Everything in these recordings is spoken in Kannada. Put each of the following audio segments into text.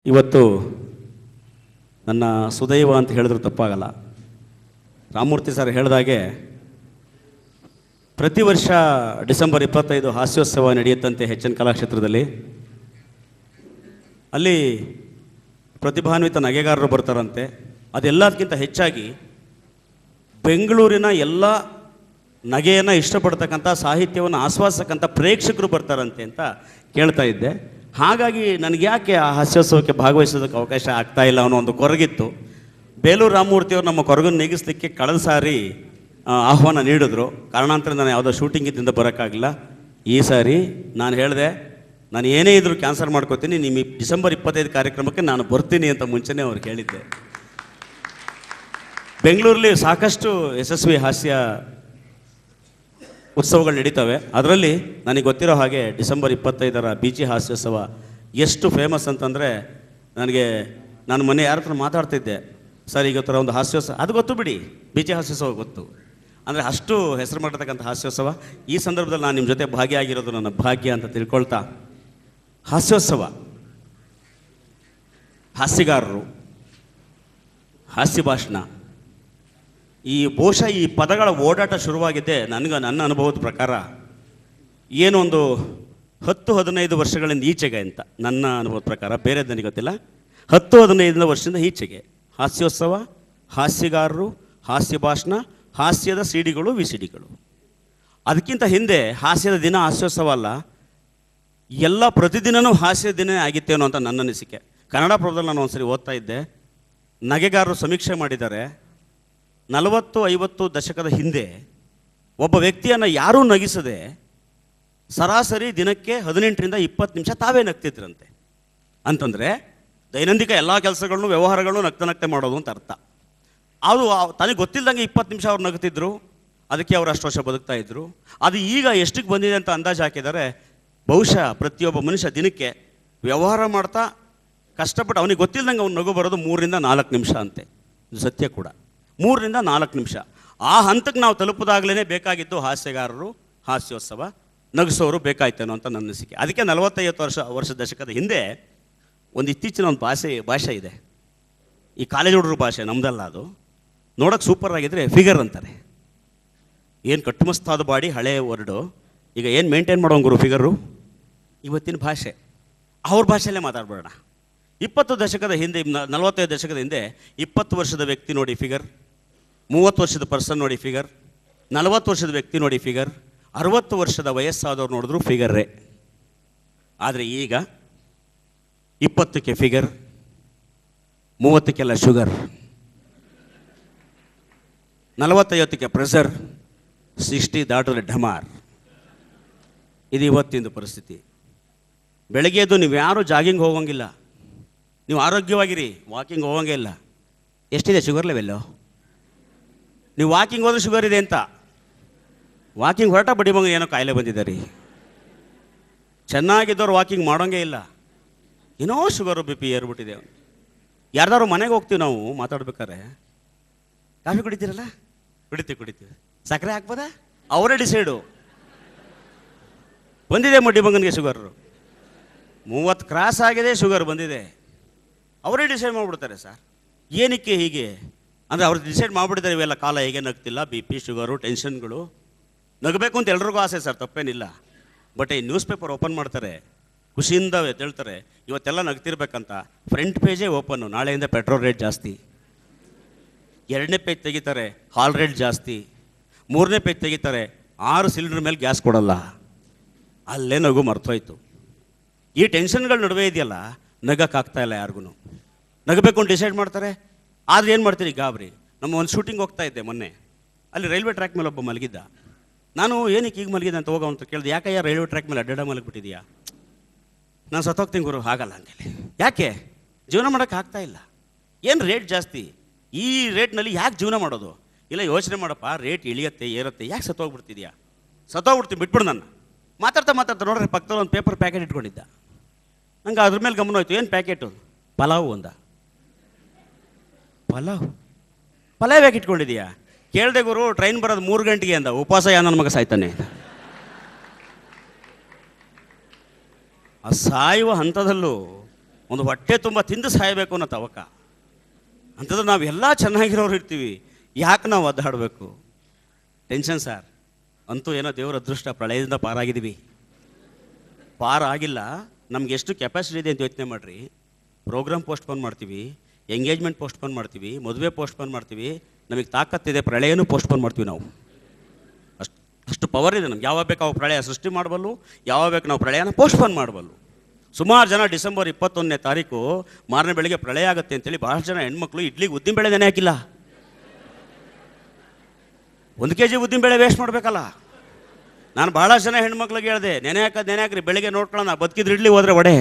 ಇವತ್ತು ನನ್ನ ಸುದೈವ ಅಂತ ಹೇಳಿದ್ರು ತಪ್ಪಾಗಲ್ಲ ರಾಮಮೂರ್ತಿ ಸರ್ ಹೇಳಿದಾಗೆ ಪ್ರತಿ ವರ್ಷ ಡಿಸೆಂಬರ್ ಇಪ್ಪತ್ತೈದು ಹಾಸ್ಯೋತ್ಸವ ನಡೆಯುತ್ತಂತೆ ಎಚ್ ಎನ್ ಕಲಾಕ್ಷೇತ್ರದಲ್ಲಿ ಅಲ್ಲಿ ಪ್ರತಿಭಾನ್ವಿತ ನಗೆಗಾರರು ಬರ್ತಾರಂತೆ ಅದೆಲ್ಲದಕ್ಕಿಂತ ಹೆಚ್ಚಾಗಿ ಬೆಂಗಳೂರಿನ ಎಲ್ಲ ನಗೆಯನ್ನು ಇಷ್ಟಪಡ್ತಕ್ಕಂಥ ಸಾಹಿತ್ಯವನ್ನು ಆಸ್ವಾದಿಸಕ್ಕಂಥ ಪ್ರೇಕ್ಷಕರು ಬರ್ತಾರಂತೆ ಅಂತ ಕೇಳ್ತಾ ಇದ್ದೆ ಹಾಗಾಗಿ ನನಗೆ ಯಾಕೆ ಆ ಹಾಸ್ಯೋತ್ಸವಕ್ಕೆ ಭಾಗವಹಿಸೋದಕ್ಕೆ ಅವಕಾಶ ಆಗ್ತಾ ಇಲ್ಲ ಅನ್ನೋ ಒಂದು ಕೊರಗಿತ್ತು ಬೇಲೂರು ರಾಮಮೂರ್ತಿಯವರು ನಮ್ಮ ಕೊರಗನ್ನು ನೀಗಿಸ್ಲಿಕ್ಕೆ ಕಳೆದ ಸಾರಿ ಆ, ಆಹ್ವಾನ ನೀಡಿದ್ರು ಕಾರಣಾಂತರ ನಾನು ಯಾವುದೋ ಶೂಟಿಂಗ್ ಇದ್ದಿಂದ ಬರೋಕ್ಕಾಗಲಿಲ್ಲ ಈ ಸಾರಿ ನಾನು ಹೇಳಿದೆ ನಾನು ಏನೇ ಇದ್ರೂ ಕ್ಯಾನ್ಸಲ್ ಮಾಡ್ಕೋತೀನಿ ನಿಮ್ಮ ಈ ಡಿಸೆಂಬರ್ ಇಪ್ಪತ್ತೈದು ಕಾರ್ಯಕ್ರಮಕ್ಕೆ ನಾನು ಬರ್ತೀನಿ ಅಂತ ಮುಂಚೆನೇ ಅವ್ರಿಗೆ ಹೇಳಿದ್ದೆ ಬೆಂಗಳೂರಲ್ಲಿ ಸಾಕಷ್ಟು ಯಶಸ್ವಿ ಹಾಸ್ಯ ಉತ್ಸವಗಳು ನಡೀತವೆ ಅದರಲ್ಲಿ ನನಗೆ ಗೊತ್ತಿರೋ ಹಾಗೆ ಡಿಸೆಂಬರ್ ಇಪ್ಪತ್ತೈದರ ಬೀಚಿ ಹಾಸ್ಯೋತ್ಸವ ಎಷ್ಟು ಫೇಮಸ್ ಅಂತಂದರೆ ನನಗೆ ನಾನು ಮೊನ್ನೆ ಯಾರ ಹತ್ರ ಮಾತಾಡ್ತಿದ್ದೆ ಸರ್ ಈಗ ಥರ ಒಂದು ಹಾಸ್ಯೋತ್ಸವ ಅದು ಗೊತ್ತು ಬಿಡಿ ಬೀಚಿ ಹಾಸ್ಯೋತ್ಸವ ಗೊತ್ತು ಅಂದರೆ ಅಷ್ಟು ಹೆಸರು ಮಾಡಿರ್ತಕ್ಕಂಥ ಹಾಸ್ಯೋತ್ಸವ ಈ ಸಂದರ್ಭದಲ್ಲಿ ನಾನು ನಿಮ್ಮ ಜೊತೆ ಭಾಗಿಯಾಗಿರೋದು ನನ್ನ ಭಾಗ್ಯ ಅಂತ ತಿಳ್ಕೊಳ್ತಾ ಹಾಸ್ಯೋತ್ಸವ ಹಾಸ್ಯಗಾರರು ಹಾಸ್ಯ ಭಾಷಣ ಈ ಬಹುಶಃ ಈ ಪದಗಳ ಓಡಾಟ ಶುರುವಾಗಿದ್ದೆ ನನಗೆ ನನ್ನ ಅನುಭವದ ಪ್ರಕಾರ ಏನೊಂದು ಹತ್ತು ಹದಿನೈದು ವರ್ಷಗಳಿಂದ ಈಚೆಗೆ ಅಂತ ನನ್ನ ಅನುಭವದ ಪ್ರಕಾರ ಬೇರೆ ನನಗೆ ಗೊತ್ತಿಲ್ಲ ಹತ್ತು ಹದಿನೈದು ವರ್ಷದಿಂದ ಈಚೆಗೆ ಹಾಸ್ಯೋತ್ಸವ ಹಾಸ್ಯಗಾರರು ಹಾಸ್ಯ ಭಾಷಣ ಹಾಸ್ಯದ ಸಿಡಿಗಳು ವಿ ಸಿ ಡಿಗಳು ಅದಕ್ಕಿಂತ ಹಿಂದೆ ಹಾಸ್ಯದ ದಿನ ಹಾಸ್ಯೋತ್ಸವ ಅಲ್ಲ ಎಲ್ಲ ಪ್ರತಿದಿನವೂ ಹಾಸ್ಯ ದಿನ ಆಗಿತ್ತೇನೋ ಅಂತ ನನ್ನ ಅನಿಸಿಕೆ ಕನ್ನಡ ಪ್ರಭದಲ್ಲಿ ನಾನು ಒಂದ್ಸರಿ ಓದ್ತಾ ಇದ್ದೆ ನಗೆಗಾರರು ಸಮೀಕ್ಷೆ ಮಾಡಿದ್ದಾರೆ ನಲವತ್ತು ಐವತ್ತು ದಶಕದ ಹಿಂದೆ ಒಬ್ಬ ವ್ಯಕ್ತಿಯನ್ನು ಯಾರೂ ನಗಿಸದೆ ಸರಾಸರಿ ದಿನಕ್ಕೆ ಹದಿನೆಂಟರಿಂದ ಇಪ್ಪತ್ತು ನಿಮಿಷ ತಾವೇ ನಗ್ತಿದ್ರಂತೆ ಅಂತಂದರೆ ದೈನಂದಿಕ ಎಲ್ಲ ಕೆಲಸಗಳನ್ನು ವ್ಯವಹಾರಗಳನ್ನು ನಗ್ತ ನಗ್ತೆ ಮಾಡೋದು ಅಂತ ಅರ್ಥ ಅದು ಆ- ತನಗೆ ಗೊತ್ತಿಲ್ಲದಂಗೆ ಇಪ್ಪತ್ತು ನಿಮಿಷ ಅವ್ರು ನಗ್ತಿದ್ರು ಅದಕ್ಕೆ ಅವ್ರು ಅಷ್ಟು ವರ್ಷ ಬದುಕ್ತಾ ಇದ್ರು ಅದು ಈಗ ಎಷ್ಟಕ್ಕೆ ಬಂದಿದೆ ಅಂತ ಅಂದಾಜು ಹಾಕಿದ್ದಾರೆ ಬಹುಶಃ ಪ್ರತಿಯೊಬ್ಬ ಮನುಷ್ಯ ದಿನಕ್ಕೆ ವ್ಯವಹಾರ ಮಾಡ್ತಾ ಕಷ್ಟಪಟ್ಟು ಅವನಿಗೆ ಗೊತ್ತಿಲ್ಲದಂಗೆ ಅವ್ನು ನಗು ಬರೋದು ಮೂರರಿಂದ ನಾಲ್ಕು ನಿಮಿಷ ಅಂತೆ ಇದು ಸತ್ಯ ಕೂಡ ಮೂರರಿಂದ ನಾಲ್ಕು ನಿಮಿಷ ಆ ಹಂತಕ್ಕೆ ನಾವು ತಲುಪದಾಗಲೇ ಬೇಕಾಗಿದ್ದು ಹಾಸ್ಯಗಾರರು ಹಾಸ್ಯೋತ್ಸವ ನಗಿಸೋರು ಬೇಕಾಯ್ತೇನೋ ಅಂತ ನನ್ನ ಅನಿಸಿಕೆ ಅದಕ್ಕೆ ನಲವತ್ತೈವತ್ತು ವರ್ಷ ವರ್ಷ ದಶಕದ ಹಿಂದೆ ಒಂದು ಇತ್ತೀಚಿನ ಒಂದು ಭಾಷೆ ಭಾಷೆ ಇದೆ ಈ ಕಾಲೇಜ್ ಹುಡುಗರ ಭಾಷೆ ನಮ್ದಲ್ಲ ಅದು ನೋಡೋಕೆ ಸೂಪರ್ ಆಗಿದ್ರೆ ಫಿಗರ್ ಅಂತಾರೆ ಏನು ಕಟ್ಟುಮಸ್ತಾದ ಬಾಡಿ ಹಳೆ ವರ್ಡು ಈಗ ಏನು ಮೇಂಟೈನ್ ಮಾಡೋಂಗುರು ಫಿಗರು ಇವತ್ತಿನ ಭಾಷೆ ಅವ್ರ ಭಾಷೆಯಲ್ಲೇ ಮಾತಾಡ್ಬೇಡ ಇಪ್ಪತ್ತು ದಶಕದ ಹಿಂದೆ ನ- ನಲವತ್ತೈದು ದಶಕದ ಹಿಂದೆ ಇಪ್ಪತ್ತು ವರ್ಷದ ವ್ಯಕ್ತಿ ನೋಡಿ ಫಿಗರ್ ಮೂವತ್ತು ವರ್ಷದ ಪರ್ಸನ್ ನೋಡಿ ಫಿಗರ್ ನಲವತ್ತು ವರ್ಷದ ವ್ಯಕ್ತಿ ನೋಡಿ ಫಿಗರ್ ಅರವತ್ತು ವರ್ಷದ ವಯಸ್ಸಾದವ್ರು ನೋಡಿದ್ರು ಫಿಗರ್ರೇ ಆದರೆ ಈಗ ಇಪ್ಪತ್ತಕ್ಕೆ ಫಿಗರ್ ಮೂವತ್ತಕ್ಕೆಲ್ಲ ಶುಗರ್ ನಲವತ್ತೈವತ್ತಕ್ಕೆ ಪ್ರೆಷರ್ ಸಿಕ್ಸ್ಟಿ ದಾಟಿದ್ರೆ ಢಮಾರ್ ಇದು ಇವತ್ತಿಂದು ಪರಿಸ್ಥಿತಿ ಬೆಳಗ್ಗೆ ಎದ್ದು ನೀವು ಯಾರೂ ಜಾಗಿಂಗ್ ಹೋಗಂಗಿಲ್ಲ ನೀವು ಆರೋಗ್ಯವಾಗಿರಿ ವಾಕಿಂಗ್ ಹೋಗಂಗೇ ಇಲ್ಲ ಎಷ್ಟಿದೆ ಶುಗರ್ ಲೆವೆಲ್ಲು ನೀವು ವಾಕಿಂಗ್ ಹೋದ್ರೆ ಶುಗರ್ ಇದೆ ಅಂತ ವಾಕಿಂಗ್ ಹೊರಟ ಬಡಿಮಂಗ ಏನೋ ಕಾಯಿಲೆ ಬಂದಿದೆ ರೀ ಚೆನ್ನಾಗಿದ್ದವ್ರು ವಾಕಿಂಗ್ ಮಾಡೋಂಗೇ ಇಲ್ಲ ಏನೋ ಶುಗರು ಬಿ ಪಿ ಏರ್ಬಿಟ್ಟಿದೆ ಯಾರ್ದಾರು ಮನೆಗೆ ಹೋಗ್ತೀವಿ ನಾವು ಮಾತಾಡ್ಬೇಕಾದ್ರೆ ಕಾಫಿ ಕುಡಿತೀರಲ್ಲ ಕುಡಿತೀವಿ ಕುಡಿತೀವಿ ಸಕ್ಕರೆ ಹಾಕ್ಬೋದಾ ಅವರೇ ಡಿಸೈಡು ಬಂದಿದೆ ಮಡ್ಡಿ ಮಗನಿಗೆ ಶುಗರು ಮೂವತ್ತು ಕ್ರಾಸ್ ಆಗಿದೆ ಶುಗರ್ ಬಂದಿದೆ ಅವರೇ ಡಿಸೈಡ್ ಮಾಡಿಬಿಡ್ತಾರೆ ಸರ್ ಏನಕ್ಕೆ ಹೀಗೆ ಅಂದರೆ ಅವ್ರು ಡಿಸೈಡ್ ಮಾಡಿಬಿಟ್ಟಿದ್ದಾರೆ ಇವೆಲ್ಲ ಕಾಲ ಹೇಗೆ ನಗ್ತಿಲ್ಲ ಬಿ ಪಿ ಶುಗರು ಟೆನ್ಷನ್ಗಳು ನಗಬೇಕು ಅಂತ ಎಲ್ರಿಗೂ ಆಸೆ ಸರ್ ತಪ್ಪೇನಿಲ್ಲ ಬಟ್ ಈ ನ್ಯೂಸ್ ಪೇಪರ್ ಓಪನ್ ಮಾಡ್ತಾರೆ ಖುಷಿಯಿಂದ ಎದ್ದೇಳ್ತಾರೆ ಇವತ್ತೆಲ್ಲ ನಗ್ತಿರ್ಬೇಕಂತ ಫ್ರಂಟ್ ಪೇಜೇ ಓಪನ್ನು ನಾಳೆಯಿಂದ ಪೆಟ್ರೋಲ್ ರೇಟ್ ಜಾಸ್ತಿ ಎರಡನೇ ಪೇಜ್ ತೆಗಿತಾರೆ ಹಾಲ್ ರೇಟ್ ಜಾಸ್ತಿ ಮೂರನೇ ಪೇಜ್ ತೆಗಿತಾರೆ ಆರು ಸಿಲಿಂಡರ್ ಮೇಲೆ ಗ್ಯಾಸ್ ಕೊಡಲ್ಲ ಅಲ್ಲೇ ನಗು ಮರ್ತೋಯ್ತು ಈ ಟೆನ್ಷನ್ಗಳ ನಡುವೆ ಇದೆಯಲ್ಲ ನಗಕ್ಕಾಗ್ತಾ ಇಲ್ಲ ಯಾರಿಗೂ ನಗಬೇಕು ಅಂತ ಡಿಸೈಡ್ ಮಾಡ್ತಾರೆ ಆದರೆ ಏನು ಮಾಡ್ತೀರಿ ಗಾಬರಿ ನಮ್ಮ ಒಂದು ಶೂಟಿಂಗ್ ಹೋಗ್ತಾ ಇದ್ದೆ ಮೊನ್ನೆ ಅಲ್ಲಿ ರೈಲ್ವೆ ಟ್ರ್ಯಾಕ್ ಮೇಲೆ ಒಬ್ಬ ಮಲಗಿದ್ದ ನಾನು ಏನಕ್ಕೆ ಈಗ ಮಲಗಿದ್ದೆ ಅಂತ ಹೋಗೋ ಅಂತ ಕೇಳಿದೆ ಯಾಕಯ್ಯ ರೈಲ್ವೆ ಟ್ರ್ಯಾಕ್ ಮೇಲೆ ಅಡ್ಡಾಡ ಮಲಗಿಬಿಟ್ಟಿದ್ಯಾ ನಾನು ಸತ್ತೋಗ್ತೀನಿ ಗುರು ಹಾಗಲ್ಲ ಹಂಗೆಲ್ಲಿ ಯಾಕೆ ಜೀವನ ಮಾಡೋಕ್ಕೆ ಆಗ್ತಾ ಇಲ್ಲ ಏನು ರೇಟ್ ಜಾಸ್ತಿ ಈ ರೇಟ್ನಲ್ಲಿ ಯಾಕೆ ಜೀವನ ಮಾಡೋದು ಇಲ್ಲ ಯೋಚನೆ ಮಾಡಪ್ಪ ರೇಟ್ ಇಳಿಯತ್ತೆ ಏರುತ್ತೆ ಯಾಕೆ ಸತ್ತೋಗ್ಬಿಡ್ತಿದ್ಯಾ ಸತ್ತೋಗ್ಬಿಡ್ತೀನಿ ಬಿಟ್ಬಿಡು ನನ್ನ ಮಾತಾಡ್ತಾ ಮಾತಾಡ್ತಾ ನೋಡ್ರಿ ಪಕ್ಕದಲ್ಲಿ ಒಂದು ಪೇಪರ್ ಪ್ಯಾಕೆಟ್ ಇಟ್ಕೊಂಡಿದ್ದ ನಂಗೆ ಅದ್ರ ಮೇಲೆ ಗಮನ ಹೋಯ್ತು ಏನು ಪ್ಯಾಕೆಟು ಪಲಾವು ಒಂದ ಪಲಾವ್ ಪಲಾವ್ ಯಾಕೆ ಇಟ್ಕೊಂಡಿದ್ಯಾ ಕೇಳ್ದೆ ಗುರು ಟ್ರೈನ್ ಬರೋದು ಮೂರು ಗಂಟೆಗೆ ಅಂದ ಉಪವಾಸ ಯಾ ನನ್ನ ಮಗ ಸಾಯ್ತಾನೆ ಆ ಸಾಯುವ ಹಂತದಲ್ಲೂ ಒಂದು ಹೊಟ್ಟೆ ತುಂಬ ತಿಂದು ಸಾಯಬೇಕು ಅನ್ನೋ ತವಕ ಅಂಥದ್ದು ನಾವು ಎಲ್ಲ ಚೆನ್ನಾಗಿರೋರು ಇರ್ತೀವಿ ಯಾಕೆ ನಾವು ಒದ್ದಾಡಬೇಕು ಟೆನ್ಷನ್ ಸರ್ ಅಂತೂ ಏನೋ ದೇವರ ಅದೃಷ್ಟ ಪ್ರಳಯದಿಂದ ಪಾರಾಗಿದ್ದೀವಿ ಪಾರಾಗಿಲ್ಲ ನಮ್ಗೆ ಎಷ್ಟು ಕೆಪಾಸಿಟಿ ಇದೆ ಅಂತ ಯೋಚನೆ ಮಾಡಿರಿ ಪ್ರೋಗ್ರಾಮ್ ಪೋಸ್ಟ್ಪೋನ್ ಮಾಡ್ತೀವಿ ಎಂಗೇಜ್ಮೆಂಟ್ ಪೋಸ್ಟ್ಪೋನ್ ಮಾಡ್ತೀವಿ ಮದುವೆ ಪೋಸ್ಟ್ಪೋನ್ ಮಾಡ್ತೀವಿ ನಮಗೆ ತಾಕತ್ತಿದೆ ಪ್ರಳಯನೂ ಪೋಸ್ಟ್ಪೋನ್ ಮಾಡ್ತೀವಿ ನಾವು ಅಷ್ಟು ಅಷ್ಟು ಪವರ್ ಇದೆ ನಮ್ಗೆ ಯಾವಾಗ ಬೇಕು ಅವಾಗ ಪ್ರಳಯ ಸೃಷ್ಟಿ ಮಾಡಬಲ್ಲು ಯಾವಾಗ ಬೇಕು ನಾವು ಪ್ರಳಯನ ಪೋಸ್ಟ್ಪೋನ್ ಮಾಡಬಲ್ಲು ಸುಮಾರು ಜನ ಡಿಸೆಂಬರ್ ಇಪ್ಪತ್ತೊಂದನೇ ತಾರೀಕು ಮಾರನೇ ಬೆಳಿಗ್ಗೆ ಪ್ರಳಯ ಆಗುತ್ತೆ ಅಂತೇಳಿ ಭಾಳಷ್ಟು ಜನ ಹೆಣ್ಮಕ್ಳು ಇಡ್ಲಿಗೆ ಉದ್ದಿನ ಬೇಳೆ ನೆನೆ ಹಾಕಿಲ್ಲ ಒಂದು ಕೆ ಜಿ ಉದ್ದಿನ ಬೇಳೆ ವೇಸ್ಟ್ ಮಾಡಬೇಕಲ್ಲ ನಾನು ಭಾಳಷ್ಟು ಜನ ಹೆಣ್ಮಕ್ಳಿಗೆ ಹೇಳಿದೆ ನೆನೆ ಹಾಕೋದು ನೆನೆ ಹಾಕ್ರಿ ಬೆಳಿಗ್ಗೆ ನೋಡ್ಕೊಳ್ಳೋಣ ಬದುಕಿದ್ರೆ ಇಡ್ಲಿ ಹೋದ್ರೆ ಒಡೆ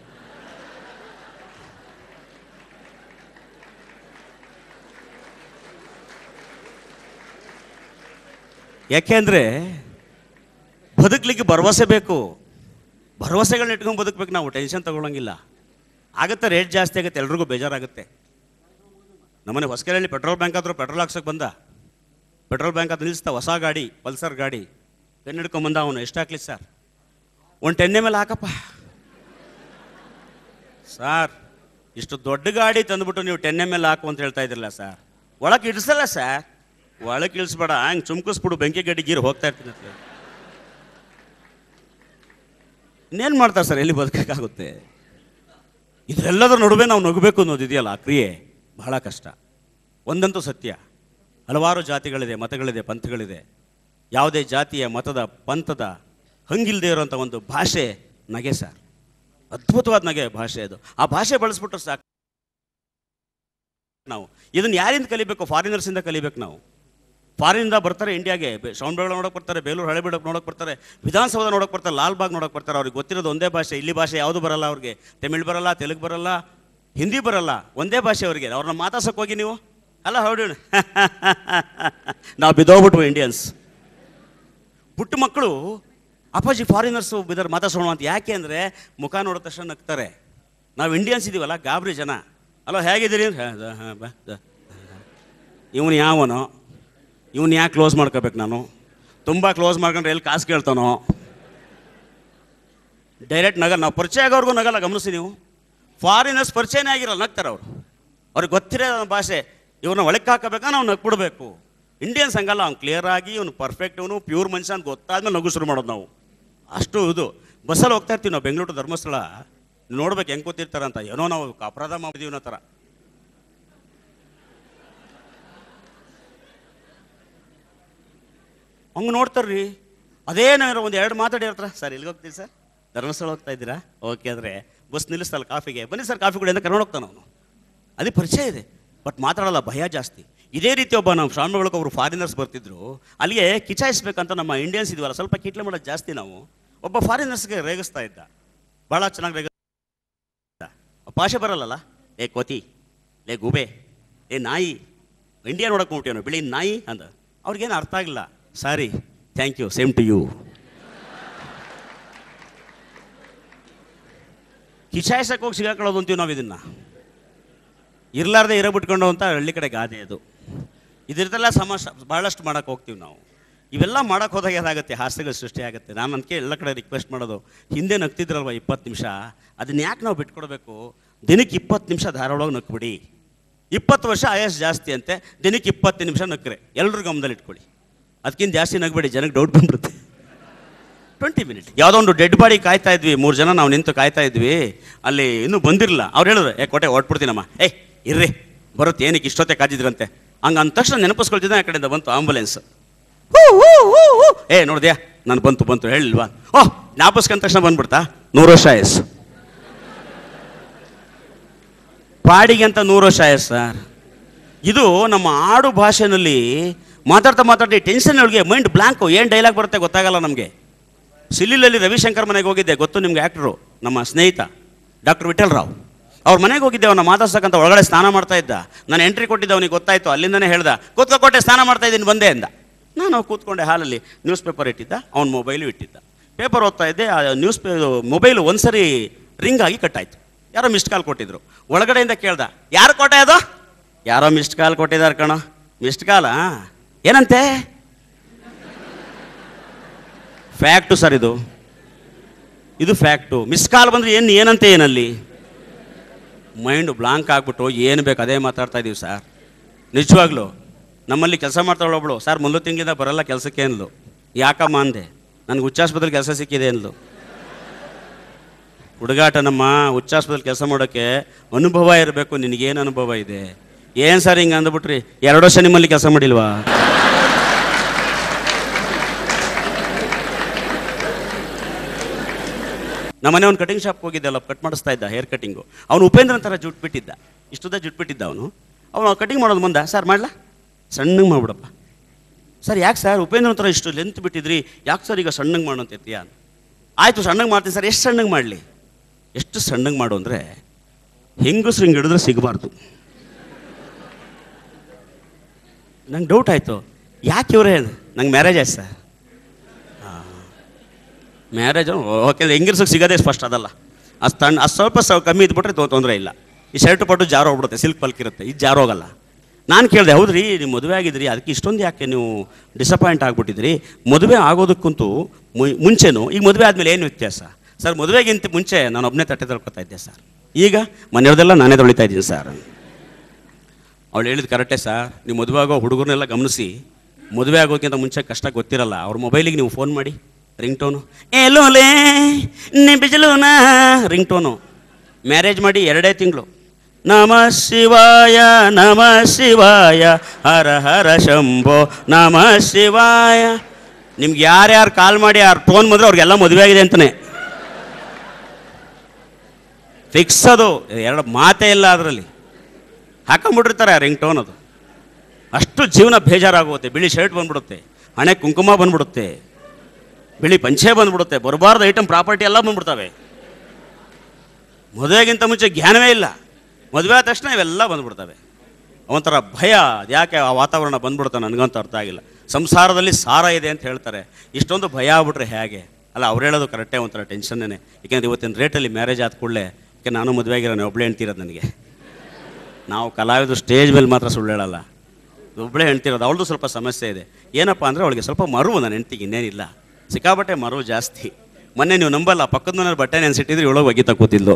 ಯಾಕೆಂದರೆ ಬದುಕಲಿಕ್ಕೆ ಭರವಸೆ ಬೇಕು ಭರವಸೆಗಳನ್ನ ಇಟ್ಕೊಂಡು ಬದುಕಬೇಕು ನಾವು ಟೆನ್ಷನ್ ತಗೊಳ್ಳೋಂಗಿಲ್ಲ ಆಗುತ್ತೆ ರೇಟ್ ಜಾಸ್ತಿ ಆಗುತ್ತೆ ಎಲ್ರಿಗೂ ಬೇಜಾರಾಗುತ್ತೆ ನಮ್ಮನೆ ಹೊಸಕೆರೆಯಲ್ಲಿ ಪೆಟ್ರೋಲ್ ಬ್ಯಾಂಕ್ ಆದರೂ ಪೆಟ್ರೋಲ್ ಹಾಕ್ಸೋಕೆ ಬಂದ ಪೆಟ್ರೋಲ್ ಬ್ಯಾಂಕ್ ಅದು ನಿಲ್ಲಿಸ್ತಾ ಹೊಸ ಗಾಡಿ ಪಲ್ಸರ್ ಗಾಡಿ ಪೆನ್ ಹಿಡ್ಕೊಂಬಂದ ಅವನು ಎಷ್ಟು ಹಾಕ್ಲಿ ಸರ್ ಒಂದು ಟೆನ್ನೆ ಮೇಲೆ ಹಾಕಪ್ಪ ಸರ್ ಇಷ್ಟು ದೊಡ್ಡ ಗಾಡಿ ತಂದುಬಿಟ್ಟು ನೀವು ಟೆನ್ನೆ ಮೇಲೆ ಹಾಕು ಅಂತ ಹೇಳ್ತಾ ಇದ್ರಲ್ಲ ಸರ್ ಒಳಗೆ ಇಡಿಸಲ್ಲ ಸರ್ ಒಳಗೆ ಇಳಿಸ್ಬೇಡ ಹಂಗೆ ಚುಮ್ಕಿಸ್ಬಿಡು ಬೆಂಕಿ ಗಡ್ಡಿ ಗೀರು ಹೋಗ್ತಾ ಇರ್ತೀನಿ ಅಂತ ಇನ್ನೇನು ಮಾಡ್ತಾರೆ ಸರ್ ಎಲ್ಲಿ ಬದುಕೋಕ್ಕಾಗುತ್ತೆ ಇದೆಲ್ಲದರ ನಡುವೆ ನಾವು ನಗಬೇಕು ಅನ್ನೋದು ಇದೆಯಲ್ಲ ಆ ಕ್ರಿಯೆ ಬಹಳ ಕಷ್ಟ ಒಂದಂತೂ ಸತ್ಯ ಹಲವಾರು ಜಾತಿಗಳಿದೆ ಮತಗಳಿದೆ ಪಂಥಗಳಿದೆ ಯಾವುದೇ ಜಾತಿಯ ಮತದ ಪಂಥದ ಹಂಗಿಲ್ಲದೆ ಇರುವಂಥ ಒಂದು ಭಾಷೆ ನಗೆ ಸರ್ ಅದ್ಭುತವಾದ ನಗೆ ಭಾಷೆ ಅದು ಆ ಭಾಷೆ ಬಳಸ್ಬಿಟ್ರೆ ಸಾಕು ನಾವು ಇದನ್ನು ಯಾರಿಂದ ಕಲಿಬೇಕು ಫಾರಿನರ್ಸಿಂದ ಕಲಿಬೇಕು ನಾವು ಫಾರಿನಿಂದ ಬರ್ತಾರೆ ಇಂಡಿಯಾಗೆ ಶ್ರವಣಬೆಳಗೊಳ ನೋಡೋಕೆ ಬರ್ತಾರೆ ಬೇಲೂರು ಹಳೆಬೀಡಕ್ಕೆ ನೋಡೋಕೆ ಬರ್ತಾರೆ ವಿಧಾನಸೌಧ ನೋಡೋಕೆ ಬರ್ತಾರೆ ಲಾಲ್ಬಾಗ್ ನೋಡೋಕೆ ಬರ್ತಾರೆ ಅವ್ರಿಗೆ ಗೊತ್ತಿರೋದು ಒಂದೇ ಭಾಷೆ ಇಲ್ಲಿ ಭಾಷೆ ಯಾವುದು ಬರಲ್ಲ ಅವ್ರಿಗೆ ತಮಿಳ್ ಬರಲ್ಲ ತೆಲುಗು ಬರಲ್ಲ ಹಿಂದಿ ಬರಲ್ಲ ಒಂದೇ ಭಾಷೆ ಅವರಿಗೆ ಅವ್ರನ್ನ ಮಾತಾಡ್ಸೋಕೆ ಹೋಗಿ ನೀವು ಅಲ್ಲ ಹೊರಡಿ ನಾವು ಬಿದ್ದೋಗ್ಬಿಟ್ವು ಇಂಡಿಯನ್ಸ್ ಪುಟ್ಟ ಮಕ್ಕಳು ಅಪ್ಪಾಜಿ ಫಾರಿನರ್ಸು ಬಿದ್ದರ್ ಮಾತಾಡ್ಸೋಣ ಅಂತ ಯಾಕೆ ಅಂದರೆ ಮುಖ ನೋಡಿದ ತಕ್ಷಣ ನಗ್ತಾರೆ ನಾವು ಇಂಡಿಯನ್ಸ್ ಇದೀವಲ್ಲ ಗಾಬರಿ ಜನ ಅಲೋ ಹೇಗಿದ್ದೀರಿ ಇವನು ಯಾವನೋ ಇವನು ಯಾಕೆ ಕ್ಲೋಸ್ ಮಾಡ್ಕೋಬೇಕು ನಾನು ತುಂಬ ಕ್ಲೋಸ್ ಮಾಡ್ಕೊಂಡ್ರೆ ಎಲ್ಲಿ ಕಾಸು ಕೇಳ್ತಾನೋ ಡೈರೆಕ್ಟ್ ನಗ ನಾವು ಪರಿಚಯ ಆಗೋರ್ಗೂ ನಗಲ್ಲ ಗಮನಿಸಿ ನೀವು ಫಾರಿನರ್ಸ್ ಪರಿಚಯನೇ ಆಗಿರಲ್ಲ ನಗ್ತಾರೆ ಅವರು ಅವ್ರಿಗೆ ಗೊತ್ತಿರೋ ಭಾಷೆ ಇವ್ರನ್ನ ಒಳಕ್ಕೆ ಹಾಕಬೇಕಾ ನಾವು ನಗ್ಬಿಡ್ಬೇಕು ಇಂಡಿಯನ್ಸ್ ಹಂಗಲ್ಲ ಅವ್ನು ಕ್ಲಿಯರ್ ಆಗಿ ಅವ್ನು ಪರ್ಫೆಕ್ಟ್ ಅವನು ಪ್ಯೂರ್ ಮನುಷ್ಯ ಅಂತ ಗೊತ್ತಾದ್ಮೇಲೆ ನಗು ಶುರು ಮಾಡೋದು ನಾವು ಅಷ್ಟು ಇದು ಬಸ್ಸಲ್ಲಿ ಹೋಗ್ತಾ ಇರ್ತೀವಿ ನಾವು ಬೆಂಗಳೂರು ಧರ್ಮಸ್ಥಳ ನೋಡ್ಬೇಕು ಹೆಂಗೆ ಕೂತಿರ್ತಾರಂತ ಏನೋ ನಾವು ಅಪರಾಧ ಮಾಡಿದೀವಿ ಅನ್ನೋ ಥರ ಹಂಗೆ ನೋಡ್ತಾರ್ರಿ ಅದೇನಾದ್ರು ಒಂದು ಎರಡು ಮಾತಾಡಿರ್ತಾರ ಸರ್ ಎಲ್ಲಿಗೆ ಹೋಗ್ತೀವಿ ಸರ್ ಧರ್ಮಸ್ಥಳ ಹೋಗ್ತಾ ಇದ್ದೀರಾ ಓಕೆ ಅಂದರೆ ಬಸ್ ನಿಲ್ಲಿಸ್ತಲ್ಲ ಕಾಫಿಗೆ ಬನ್ನಿ ಸರ್ ಕಾಫಿ ಕುಡಿ ಅಂತ ಕರ್ಕೊಂಡು ಹೋಗ್ತಾನೆ ಅವನು ಅದೇ ಪರಿಚಯ ಇದೆ ಬಟ್ ಮಾತಾಡಲ್ಲ ಭಯ ಜಾಸ್ತಿ ಇದೇ ರೀತಿ ಒಬ್ಬ ನಮ್ಮ ಶ್ರಾವಣಗಳಿಗೆ ಒಬ್ಬರು ಫಾರಿನರ್ಸ್ ಬರ್ತಿದ್ರು ಅಲ್ಲಿಗೆ ಕಿಚಾಯಿಸ್ಬೇಕಂತ ನಮ್ಮ ಇಂಡಿಯನ್ಸ್ ಇದೀವಲ್ಲ ಸ್ವಲ್ಪ ಕಿಟ್ಲೆ ಮಾಡೋದು ಜಾಸ್ತಿ ನಾವು ಒಬ್ಬ ಫಾರಿನರ್ಸ್ಗೆ ರೇಗಿಸ್ತಾ ಇದ್ದ ಭಾಳ ಚೆನ್ನಾಗಿ ರೇಗ ಭಾಷೆ ಬರಲ್ಲಲ್ಲ ಏ ಕೋತಿ ಲೇ ಗೂಬೆ ಏ ನಾಯಿ ಇಂಡಿಯಾ ನೋಡಕ್ಕೆ ಹೋಗ್ಬಿಟ್ಟೇನು ಬಿಳಿ ನಾಯಿ ಅಂದ ಅವ್ರಿಗೇನು ಅರ್ಥ ಆಗಿಲ್ಲ sorry thank you same to you ಕಿಚಾಯಿಸಕ್ಕೆ ಹೋಗಿ ಸಿಗಾಕೊಳ್ಳೋದು ಅಂತೀವಿ ನಾವು ಇದನ್ನು ಇರಲಾರ್ದೆ ಇರೋ ಬಿಟ್ಕೊಂಡು ಅಂತ ಹಳ್ಳಿ ಕಡೆ ಗಾದೆ ಅದು ಇದರದೆಲ್ಲ ಸಮಸ್ಯೆ ಭಾಳಷ್ಟು ಮಾಡೋಕ್ಕೆ ಹೋಗ್ತೀವಿ ನಾವು ಇವೆಲ್ಲ ಮಾಡೋಕ್ಕೆ ಹೋದಾಗ ಏನಾಗುತ್ತೆ ಹಾಸ್ಯಗಳು ಸೃಷ್ಟಿ ಆಗುತ್ತೆ ನಾನು ಅದಕ್ಕೆ ಎಲ್ಲ ಕಡೆ ರಿಕ್ವೆಸ್ಟ್ ಮಾಡೋದು ಹಿಂದೆ ನಗ್ತಿದ್ರಲ್ವ ಇಪ್ಪತ್ತು ನಿಮಿಷ ಅದನ್ನ ಯಾಕೆ ನಾವು ಬಿಟ್ಕೊಡ್ಬೇಕು ದಿನಕ್ಕೆ ಇಪ್ಪತ್ತು ನಿಮಿಷ ಧಾರಾಳವಾಗಿ ನಕ್ಬಿಡಿ ಇಪ್ಪತ್ತು ವರ್ಷ ಆಯಸ್ ಜಾಸ್ತಿ ಅಂತೆ ದಿನಕ್ಕೆ ಇಪ್ಪತ್ತು ನಿಮಿಷ ನಕ್ಕರೆ ಎಲ್ಲರೂ ಗಮನದಲ್ಲಿ ಇಟ್ಕೊಳ್ಳಿ ಅದಕ್ಕಿಂತ ಜಾಸ್ತಿ ನಗ್ಬೇಡಿ ಜನಕ್ಕೆ ಡೌಟ್ ಬಂದ್ಬಿಡುತ್ತೆ ಟ್ವೆಂಟಿ ಮಿನಿಟ್ ಯಾವುದೋ ಒಂದು ಡೆಡ್ ಬಾಡಿ ಕಾಯ್ತಾ ಇದ್ವಿ ಮೂರು ಜನ ನಾವು ನಿಂತು ಕಾಯ್ತಾ ಇದ್ವಿ ಅಲ್ಲಿ ಇನ್ನೂ ಬಂದಿರಲಿಲ್ಲ ಅವ್ರು ಹೇಳಿದ್ರು ಏ ಕೋಟೆ ಹೊಟ್ಬಿಡ್ತೀನಮ್ಮ ಏಯ್ ಇರ್ರಿ ಬರುತ್ತೆ ಏನಕ್ಕೆ ಇಷ್ಟೊತ್ತೆ ಕಾದಿದ್ರಂತೆ ಹಂಗೆ ಅಂದ ತಕ್ಷಣ ನೆನಪಿಸ್ಕೊಳ್ತಿದ್ದೆ ಆ ಕಡೆಯಿಂದ ಬಂತು ಆಂಬುಲೆನ್ಸ್ ಹೂ ಹೂ ಹೂ ಹೂ ಏ ನೋಡಿದ್ಯಾ ನಾನು ಬಂತು ಬಂತು ಹೇಳಿಲ್ವಾ ಓಹ್ ಜ್ಞಾಪಿಸ್ಕೊಂಡ ತಕ್ಷಣ ಬಂದ್ಬಿಡ್ತಾ ನೂರು ವರ್ಷ ಆಯಸ್ಸು ಪಾಡಿಗೆ ಅಂತ ನೂರು ವರ್ಷ ಆಯಸ್ ಸರ್ ಇದು ನಮ್ಮ ಆಡು ಭಾಷೆನಲ್ಲಿ ಮಾತಾಡ್ತಾ ಮಾತಾಡಿ ಟೆನ್ಷನ್ ಒಳಗೆ ಮೈಂಡ್ ಬ್ಲ್ಯಾಂಕು ಏನು ಡೈಲಾಗ್ ಬರುತ್ತೆ ಗೊತ್ತಾಗಲ್ಲ ನಮಗೆ ಸಿಲ್ಲಿಲಲ್ಲಿ ರವಿಶಂಕರ್ ಮನೆಗೆ ಹೋಗಿದ್ದೆ ಗೊತ್ತು ನಿಮ್ಗೆ ಆ್ಯಕ್ಟ್ರು ನಮ್ಮ ಸ್ನೇಹಿತ ಡಾಕ್ಟರ್ ವಿಠಲ್ ರಾವ್ ಅವ್ರ ಮನೆಗೆ ಹೋಗಿದ್ದೆ ಅವನ್ನ ಮಾತಾಡ್ಸಕ್ಕಂತ ಒಳಗಡೆ ಸ್ನಾನ ಮಾಡ್ತಾ ಇದ್ದ ನಾನು ಎಂಟ್ರಿ ಕೊಟ್ಟಿದ್ದೆ ಅವನಿಗೆ ಗೊತ್ತಾಯ್ತು ಅಲ್ಲಿಂದನೇ ಹೇಳ್ದ ಕೂತ್ಕೋ ಕೊಟ್ಟೆ ಸ್ನಾನ ಮಾಡ್ತಾ ಇದ್ದೀನಿ ಬಂದೆ ಅಂದ ನಾನು ಕೂತ್ಕೊಂಡೆ ಹಾಲಲ್ಲಿ ನ್ಯೂಸ್ ಪೇಪರ್ ಇಟ್ಟಿದ್ದ ಅವ್ನ ಮೊಬೈಲು ಇಟ್ಟಿದ್ದ ಪೇಪರ್ ಓದ್ತಾ ಇದ್ದೆ ಆ ನ್ಯೂಸ್ ಪೇ ಮೊಬೈಲು ಒಂದ್ಸರಿ ರಿಂಗ್ ಆಗಿ ಕಟ್ಟಾಯ್ತು ಯಾರೋ ಮಿಸ್ಡ್ ಕಾಲ್ ಕೊಟ್ಟಿದ್ರು ಒಳಗಡೆಯಿಂದ ಕೇಳ್ದ ಯಾರು ಕೊಟ್ಟೆ ಅದು ಯಾರೋ ಮಿಸ್ಡ್ ಕಾಲ್ ಕೊಟ್ಟಿದ್ದಾರೆ ಕಣೋ ಮಿಸ್ಡ್ ಕಾಲಾ ಏನಂತೆ ಫ್ಯಾಕ್ಟು ಸರ್ ಇದು ಇದು ಫ್ಯಾಕ್ಟು ಮಿಸ್ ಕಾಲ್ ಬಂದರೆ ಏನು ಏನಂತೆ ಏನಲ್ಲಿ ಮೈಂಡ್ ಬ್ಲಾಂಕ್ ಆಗ್ಬಿಟ್ಟು ಏನು ಬೇಕು ಅದೇ ಮಾತಾಡ್ತಾ ಇದೀವಿ ಸರ್ ನಿಜವಾಗ್ಲೂ ನಮ್ಮಲ್ಲಿ ಕೆಲಸ ಮಾಡ್ತಾಳೆ ಒಬ್ಳು ಸರ್ ಮುಂದೆ ತಿಂಗಳಿಂದ ಬರಲ್ಲ ಕೆಲಸಕ್ಕೆ ಅಂದ್ಲು ಯಾಕಮ್ಮ ಅಂದೆ ನನಗೆ ಹುಚ್ಚಾಸ್ಪತ್ರೆಲಿ ಕೆಲಸ ಸಿಕ್ಕಿದೆ ಅಂದ್ಲು ಹುಡುಗಾಟ ನಮ್ಮ ಹುಚ್ಚಾಸ್ಪತ್ರೆಲಿ ಕೆಲಸ ಮಾಡೋಕ್ಕೆ ಅನುಭವ ಇರಬೇಕು ನಿನಗೇನು ಅನುಭವ ಇದೆ ಏನು ಸರ್ ಹಿಂಗೆ ಅಂದ್ಬಿಟ್ರಿ ಎರಡು ವರ್ಷ ನಿಮ್ಮಲ್ಲಿ ಕೆಲಸ ಮಾಡಿಲ್ವಾ ನಮ್ಮನೆ ಒಂದು ಕಟಿಂಗ್ ಶಾಪ್ ಹೋಗಿದ್ದಲ್ಲ ಕಟ್ ಮಾಡಿಸ್ತಾ ಇದ್ದ ಹೇರ್ ಕಟಿಂಗು ಅವನು ಉಪೇಂದ್ರನ್ ಥರ ಜುಟ್ಟು ಬಿಟ್ಟಿದ್ದ ಇಷ್ಟುದ ಜುಟ್ಟು ಬಿಟ್ಟಿದ್ದ ಅವನು ಅವನು ಕಟಿಂಗ್ ಮಾಡೋದು ಮುಂದೆ ಸರ್ ಮಾಡ್ಲಾ ಸಣ್ಣಗೆ ಮಾಡ್ಬಿಡಪ್ಪ ಸರ್ ಯಾಕೆ ಸರ್ ಉಪೇಂದ್ರನ್ ಥರ ಇಷ್ಟು ಲೆಂತ್ ಬಿಟ್ಟಿದ್ರಿ ಯಾಕೆ ಸರ್ ಈಗ ಸಣ್ಣಗೆ ಮಾಡು ಅಂತ ಎತ್ತೀಯ ಆಯಿತು ಸಣ್ಣಗೆ ಮಾಡ್ತೀನಿ ಸರ್ ಎಷ್ಟು ಸಣ್ಣಗೆ ಮಾಡಲಿ ಎಷ್ಟು ಸಣ್ಣಗೆ ಮಾಡು ಅಂದರೆ ಹೆಂಗಸ್ರು ಹಿಂಗೆ ಹಿಡಿದ್ರೆ ಸಿಗಬಾರ್ದು ನಂಗೆ ಡೌಟ್ ಆಯಿತು ಯಾಕೆ ಇವರೇ ನಂಗೆ ಮ್ಯಾರೇಜ್ ಆಯ್ತು ಸರ್ ಮ್ಯಾರೇಜು ಓಕೆ ಹೆಂಗಿರ್ಸಕ್ಕೆ ಸಿಗೋದೇ ಸ್ಪಷ್ಟ ಅದಲ್ಲ ಅಷ್ಟು ತಣ್ಣ ಅಷ್ಟು ಸ್ವಲ್ಪ ಸ್ವಲ್ಪ ಕಮ್ಮಿ ಇದ್ಬಿಟ್ರೆ ತೊ- ತೊಂದರೆ ಇಲ್ಲ ಈ ಶರ್ಟ್ ಪಟ್ಟು ಜಾರು ಹೋಗ್ಬಿಡುತ್ತೆ ಸಿಲ್ಕ್ ಪಲ್ಕ್ ಇರುತ್ತೆ ಇದು ಜಾರು ಹೋಗಲ್ಲ ನಾನು ಕೇಳಿದೆ ಹೌದ್ರಿ ನೀವು ಮದುವೆ ಆಗಿದ್ರಿ ಅದಕ್ಕೆ ಇಷ್ಟೊಂದು ಯಾಕೆ ನೀವು ಡಿಸಪಾಯಿಂಟ್ ಆಗಿಬಿಟ್ಟಿದ್ರಿ ಮದುವೆ ಆಗೋದಕ್ಕಂತೂ ಮು- ಮುಂಚೆನೂ ಈಗ ಮದುವೆ ಆದಮೇಲೆ ಏನು ವ್ಯತ್ಯಾಸ ಸರ್ ಮದುವೆಗಿಂತ ಮುಂಚೆ ನಾನು ಒಬ್ಬನೇ ತಟ್ಟೆ ತೊಳ್ಕೊತಾ ಇದ್ದೆ ಸರ್ ಈಗ ಮನೆಯವ್ರದೆಲ್ಲ ನಾನೇ ತೊಳಿತಾ ಇದ್ದೀನಿ ಸರ್ ಅವಳು ಹೇಳಿದ್ದು ಕರೆಕ್ಟೇ ಸರ್ ನೀವು ಮದುವೆ ಆಗೋ ಹುಡುಗರನ್ನೆಲ್ಲ ಗಮನಿಸಿ ಮದುವೆ ಆಗೋಕ್ಕಿಂತ ಮುಂಚೆ ಕಷ್ಟ ಗೊತ್ತಿರಲ್ಲ ಅವ್ರ ಮೊಬೈಲಿಗೆ ನೀವು ಫೋನ್ ಮಾಡಿ ರಿಂಗ್ ಟೋನು ಏಲೋಲೇ ನೆ ಬಿಜಲೂನ ರಿಂಗ್ ಟೋನು ಮ್ಯಾರೇಜ್ ಮಾಡಿ ಎರಡೇ ತಿಂಗಳು ನಮ ಶಿವಾಯ ನಮ ಶಿವಾಯ ಹರ ಹರ ಶಂಭೋ ನಮ ಶಿವಾಯ ನಿಮ್ಗೆ ಯಾರ್ಯಾರು ಕಾಲ್ ಮಾಡಿ ಯಾರು ಫೋನ್ ಮಾಡಿದ್ರೆ ಅವ್ರಿಗೆಲ್ಲ ಮದುವೆ ಆಗಿದೆ ಅಂತಲೇ ಫಿಕ್ಸ್ ಅದು ಎರಡು ಮಾತೇ ಇಲ್ಲ ಅದರಲ್ಲಿ ಹಾಕೊಂಬಿಟ್ಟಿರ್ತಾರೆ ರಿಂಗ್ ಟೋನ್ ಅದು ಅಷ್ಟು ಜೀವನ ಬೇಜಾರಾಗುತ್ತೆ ಬಿಳಿ ಶರ್ಟ್ ಬಂದ್ಬಿಡುತ್ತೆ ಹಣೆ ಕುಂಕುಮ ಬಂದ್ಬಿಡುತ್ತೆ ಬಿಳಿ ಪಂಚೆ ಬಂದ್ಬಿಡುತ್ತೆ ಬರಬಾರ್ದು ಐಟಮ್ ಪ್ರಾಪರ್ಟಿ ಎಲ್ಲ ಬಂದ್ಬಿಡ್ತವೆ ಮದುವೆಗಿಂತ ಮುಂಚೆ ಜ್ಞಾನವೇ ಇಲ್ಲ ಮದುವೆ ಆದ ತಕ್ಷಣ ಇವೆಲ್ಲ ಬಂದ್ಬಿಡ್ತವೆ ಒಂಥರ ಭಯ ಅದು ಯಾಕೆ ಆ ವಾತಾವರಣ ಬಂದ್ಬಿಡುತ್ತೆ ನನಗಂತೂ ಅರ್ಥ ಆಗಿಲ್ಲ ಸಂಸಾರದಲ್ಲಿ ಸಾರ ಇದೆ ಅಂತ ಹೇಳ್ತಾರೆ ಇಷ್ಟೊಂದು ಭಯ ಆಗ್ಬಿಟ್ರೆ ಹೇಗೆ ಅಲ್ಲ ಅವ್ರು ಹೇಳೋದು ಕರೆಕ್ಟೇ ಒಂಥರ ಟೆನ್ಷನ್ನೇ ಯಾಕೆಂದ್ರೆ ಇವತ್ತಿನ ರೇಟಲ್ಲಿ ಮ್ಯಾರೇಜ್ ಆದ ಕೂಡಲೇ ಯಾಕೆ ನಾನು ಮದುವೆ ಆಗಿರೋನು ಒಬ್ಬಳೇ ಹೇಳ್ತಿರೋದು ನನಗೆ ನಾವು ಕಲಾವಿದರು ಸ್ಟೇಜ್ ಮೇಲೆ ಮಾತ್ರ ಸುಳ್ಳು ಹೇಳಲ್ಲ ಒಬ್ಬಳೇ ಹೇಳ್ತಿರೋದು ಅವಳದು ಸ್ವಲ್ಪ ಸಮಸ್ಯೆ ಇದೆ ಏನಪ್ಪ ಅಂದರೆ ಅವಳಿಗೆ ಸ್ವಲ್ಪ ಮರುವು ನನ್ನ ಹೆಂಡ್ತಿಗೆ ಇನ್ನೇನಿಲ್ಲ ಸಿಕ್ಕಾಬಟ್ಟೆ ಮರುವು ಜಾಸ್ತಿ ಮೊನ್ನೆ ನೀವು ನಂಬಲ್ಲ ಪಕ್ಕದ ಮನೇಲಿ ಬಟ್ಟೆ ನೆನ್ಸಿಟ್ಟಿದ್ರೆ ಇವಳೋಗಿ ಒಗಿತಾ ಕೂತಿದ್ಲು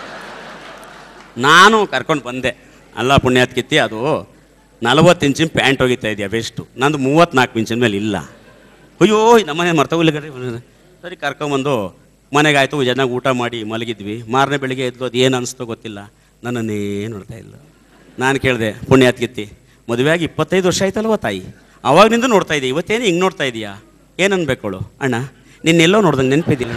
ನಾನು ಕರ್ಕೊಂಡು ಬಂದೆ ಅಲ್ಲ ಪುಣ್ಯಾತ್ಕಿತ್ತಿ ಅದು ನಲವತ್ತು ಇಂಚಿನ ಪ್ಯಾಂಟ್ ಹೋಗಿತ್ತಾ ಇದೆಯಾ ವೆಸ್ಟು ನಂದು ಮೂವತ್ತ್ನಾಲ್ಕು ಇಂಚಿನ ಮೇಲೆ ಇಲ್ಲ ಅಯ್ಯೋ ನಮ್ಮನೆ ಮರ್ತವಿಲ್ಲ ಕಡೆ ಸರಿ ಕರ್ಕೊಂಬಂದು ಮನೆಗಾಯ್ತು ಚೆನ್ನಾಗಿ ಊಟ ಮಾಡಿ ಮಲಗಿದ್ವಿ ಮಾರನೇ ಬೆಳಿಗ್ಗೆ ಎದ್ದು ಅದು ಏನು ಅನಿಸ್ತೋ ಗೊತ್ತಿಲ್ಲ ನನ್ನನ್ನೇ ನೋಡ್ತಾ ಇಲ್ಲ ನಾನು ಕೇಳಿದೆ ಪುಣ್ಯಾತ್ಕಿತ್ತಿ ಮದುವೆಯಾಗಿ ಇಪ್ಪತ್ತೈದು ವರ್ಷ ಆಯ್ತಲ್ವ ತಾಯಿ ಅವಾಗನಿಂದ ನೋಡ್ತಾ ಇದ್ದೆ ಇವತ್ತೇನು ಹಿಂಗೆ ನೋಡ್ತಾ ಇದೀಯಾ ಏನು ಅನ್ಬೇಕವಳು ಅಣ್ಣ ನಿನ್ನೆಲ್ಲೋ ನೋಡ್ದಂಗೆ ನೆನಪಿದ್ದಿಲ್ಲ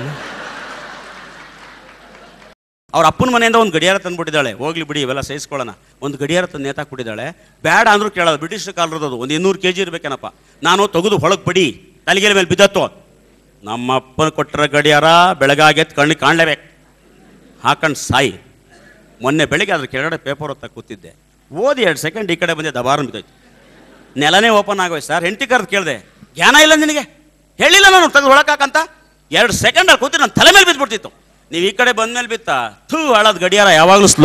ಅವ್ರ ಅಪ್ಪನ ಮನೆಯಿಂದ ಒಂದು ಗಡಿಯಾರ ತಂದ್ಬಿಟ್ಟಿದ್ದಾಳೆ ಹೋಗ್ಲಿ ಬಿಡಿ ಇವೆಲ್ಲ ಸಹಿಸ್ಕೊಳ್ಳೋಣ ಒಂದು ಗಡಿಯಾರ ತಂದು ನೇತಾಕ್ಬಿಟ್ಟಿದ್ದಾಳೆ ಬೇಡ ಅಂದ್ರೂ ಕೇಳೋದು ಬ್ರಿಟಿಷ್ ಕಾಲರದು ಒಂದು ಇನ್ನೂರು ಕೆ ಜಿ ಇರ್ಬೇಕೇನಪ್ಪ ನಾನು ತೆಗೆದು ಹೊಳಗೆ ಬಡಿ ತಲೆಗೆ ಮೇಲೆ ಬಿದ್ದತ್ತು ನಮ್ಮ ಅಪ್ಪನ ಕೊಟ್ಟರ ಗಡಿಯಾರ ಬೆಳಗಾಗೆದ್ದು ಕಣ್ಣು ಕಾಣಲೇಬೇಕು ಹಾಕೊಂಡು ಸಾಯಿ ಮೊನ್ನೆ ಬೆಳಿಗ್ಗೆ ಅದ್ರ ಕೆಳಗಡೆ ಪೇಪರ್ ಹೊತ್ತ ಕೂತಿದ್ದೆ ಓದಿ ಎರಡು ಸೆಕೆಂಡ್ ಈ ಕಡೆ ಬಂದೆ ದಬಾರ್ ಬಿದ್ದೋಯ್ತು ನೆಲನೇ ಓಪನ್ ಆಗೋಯ್ತು ಸರ್ ಹೆಂಡತಿ ಕರೆದು ಕೇಳಿದೆ ಜ್ಞಾನ ಇಲ್ಲ ನಿನಗೆ ಹೇಳಿಲ್ಲ ನಾನು ತೆಗೆದು ಹೊಳಕಾಕಂತ ಎರಡು ಸೆಕೆಂಡಲ್ಲಿ ಕೂತಿ ನನ್ನ ತಲೆ ಮೇಲೆ ಬಿದ್ದುಬಿಡ್ತಿತ್ತು ನೀವು ಈ ಕಡೆ ಬಂದ್ಮೇಲೆ ಬಿತ್ತ ಥೂ ಹಾಳಾದ ಗಡಿಯಾರ ಯಾವಾಗಲೂ ಸ್ಲೋ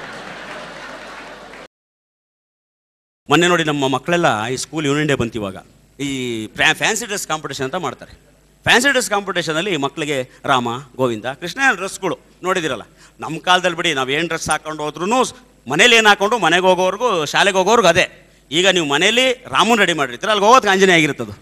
ಮೊನ್ನೆ ನೋಡಿ ನಮ್ಮ ಮಕ್ಕಳೆಲ್ಲ ಈ ಸ್ಕೂಲ್ ಯೂನಿಯನ್ ಡೇ ಬಂತು ಇವಾಗ ಈ ಫ್ಯಾನ್ಸಿ ಡ್ರೆಸ್ ಕಾಂಪಿಟೇಷನ್ ಅಂತ ಮಾಡ್ತಾರೆ ಫ್ಯಾನ್ಸಿ ಡ್ರೆಸ್ ಕಾಂಪಿಟೇಷನಲ್ಲಿ ಮಕ್ಕಳಿಗೆ ರಾಮ ಗೋವಿಂದ ಕೃಷ್ಣ ಡ್ರೆಸ್ಗಳು ನೋಡಿದಿರಲ್ಲ ನಮ್ಮ ಕಾಲದಲ್ಲಿ ಬಿಡಿ ನಾವು ಏನು ಡ್ರೆಸ್ ಹಾಕೊಂಡು ಹೋದ್ರೂ ಮನೇಲಿ ಏನು ಹಾಕೊಂಡು ಮನೆಗೆ ಹೋಗೋರ್ಗು ಶಾಲೆಗೆ ಹೋಗೋರ್ಗು ಅದೇ ಈಗ ನೀವು ಮನೇಲಿ ರಾಮನ್ ರೆಡಿ ಮಾಡಿರ್ತೀರ ಅಲ್ಲಿ ಹೋಗೋದು ಆಂಜನೇಯ ಆಗಿರ್ತದು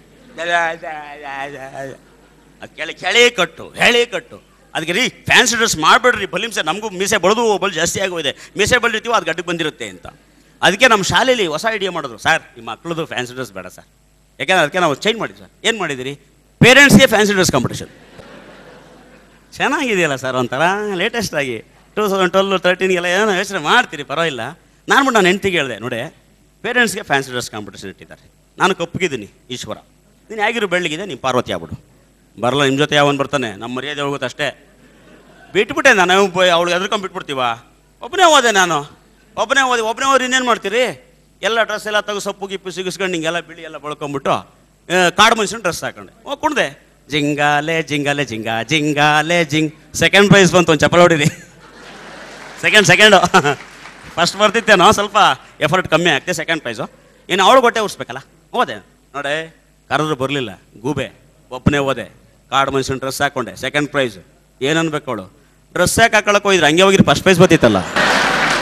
ಅದು ಕೆಳಿ ಕೆಳಿ ಕಟ್ಟು ಹೇಳಿ ಕಟ್ಟು ಅದಕ್ಕೆ ರೀ ಫ್ಯಾನ್ಸಿ ಡ್ರೆಸ್ ಮಾಡಿಬಿಡ್ರಿ ಬಲಿಮ್ಸೆ ನಮಗೂ ಮೀಸೆ ಬಳ್ದು ಬಲ್ ಜಾಸ್ತಿ ಆಗೋಗಿದೆ ಮೀಸೆ ಬಳಿರ್ತೀವೋ ಅದು ಗಡ್ಡಕ್ಕೆ ಬಂದಿರುತ್ತೆ ಅಂತ ಅದಕ್ಕೆ ನಮ್ಮ ಶಾಲೆಯಲ್ಲಿ ಹೊಸ ಐಡಿಯಾ ಮಾಡಿದ್ರು ಸರ್ ನಿಮ್ಮ ಮಕ್ಕಳದು ಫ್ಯಾನ್ಸಿ ಡ್ರೆಸ್ ಬೇಡ ಸರ್ ಯಾಕೆಂದ್ರೆ ಅದಕ್ಕೆ ನಾವು ಚೇಂಜ್ ಮಾಡಿದ್ವಿ ಸರ್ ಏನು ಮಾಡಿದಿರಿ ಪೇರೆಂಟ್ಸ್ಗೆ ಫ್ಯಾನ್ಸಿ ಡ್ರೆಸ್ ಕಾಂಪಿಟೇಷನ್ ಚೆನ್ನಾಗಿದೆಯಲ್ಲ ಸರ್ ಒಂಥರ ಲೇಟೆಸ್ಟ್ ಆಗಿ ಟೂ ತೌಸಂಡ್ ಟ್ವೆಲ್ ತರ್ಟೀನ್ಗೆಲ್ಲ ಏನೋ ಯೋಚನೆ ಮಾಡ್ತೀರಿ ಪರವಾಗಿಲ್ಲ ನಾನು ಬಿಟ್ಟು ನಾನು ಹೆಂಡ್ತಿಗೆ ಹೇಳಿದೆ ನೋಡಿ ಪೇರೆಂಟ್ಸ್ಗೆ ಫ್ಯಾನ್ಸಿ ಡ್ರೆಸ್ ಕಾಂಪಿಟೇಷನ್ ಇಟ್ಟಿದ್ದಾರೆ ನಾನು ಕಪ್ಪಗಿದ್ದೀನಿ ಈಶ್ವರ ನೀನು ಹೇಗಿರು ಬೆಳ್ಳಿಗಿದೆ ನೀನು ಪಾರ್ವತಿ ಆಗ್ಬಿಡು ಬರಲ್ಲ ನಿಮ್ಮ ಜೊತೆ ಯಾವನ್ ಬರ್ತಾನೆ ನಮ್ಮ ಮರ್ಯಾದೆ ಹೋಗುತ್ತೆ ಅಷ್ಟೇ ಬಿಟ್ಬಿಟ್ಟೆ ನಾನು ಅವಳಿಗೆ ಎದ್ರಕೊಂಡ್ ಬಿಟ್ಬಿಡ್ತೀವ ಒಬ್ಬನೇ ಹೋದೆ ನಾನು ಒಬ್ಬನೇ ಓದಿ ಒಬ್ಬನೇ ಹೋದ್ರೆ ಇನ್ನೇನು ಮಾಡ್ತೀರಿ ಎಲ್ಲ ಡ್ರೆಸ್ ಎಲ್ಲ ತೆಗೆದು ಸೊಪ್ಪು ಗಿಪ್ಪು ಸಿಗಿಸ್ಕೊಂಡು ಹಿಂಗೆಲ್ಲ ಬಿಳಿ ಎಲ್ಲ ಬಳ್ಕೊಂಬಿಟ್ಟು ಆ, ಕಾಡು ಮನುಷ್ಯನ ಡ್ರೆಸ್ ಹಾಕೊಂಡೆ ಓ ಕುಣ್ದೆ ಜಿಂಗಾಲೆ ಜಿಂಗಾಲೆ ಜಿಂಗ ಜಿಂಗಾಲೆ ಜಿಂಗ್ ಸೆಕೆಂಡ್ ಪ್ರೈಸ್ ಬಂತು ಒಂದು ಚಪ್ಪಲ್ ಹೊಡಿರಿ ಸೆಕೆಂಡ್ ಸೆಕೆಂಡು ಫಸ್ಟ್ ಬರ್ತಿತ್ತೇನೋ ಸ್ವಲ್ಪ ಎಫರ್ಟ್ ಕಮ್ಮಿ ಆಗ್ತದೆ ಸೆಕೆಂಡ್ ಪ್ರೈಸು ಇನ್ನು ಅವಳು ಹೊಟ್ಟೆ ಉರ್ಸ್ಬೇಕಲ್ಲ ಹೋದೆ ನೋಡೆ ಕರೆದ್ರು ಬರಲಿಲ್ಲ ಗೂಬೆ ಒಬ್ಬನೇ ಹೋದೆ ಕಾಡು ಮನುಷ್ಯನ ಡ್ರೆಸ್ ಹಾಕೊಂಡೆ ಸೆಕೆಂಡ್ ಪ್ರೈಸ್ ಏನು ಅನ್ಬೇಕು ಅವಳು ಡ್ರೆಸ್ ಯಾಕೆ ಹಾಕೊಳಕ್ಕೆ ಹೋಗಿದ್ರೆ ಹಂಗೆ ಹೋಗಿದ್ರೆ ಫಸ್ಟ್ ಪ್ರೈಸ್ ಬರ್ತಿತ್ತಲ್ಲ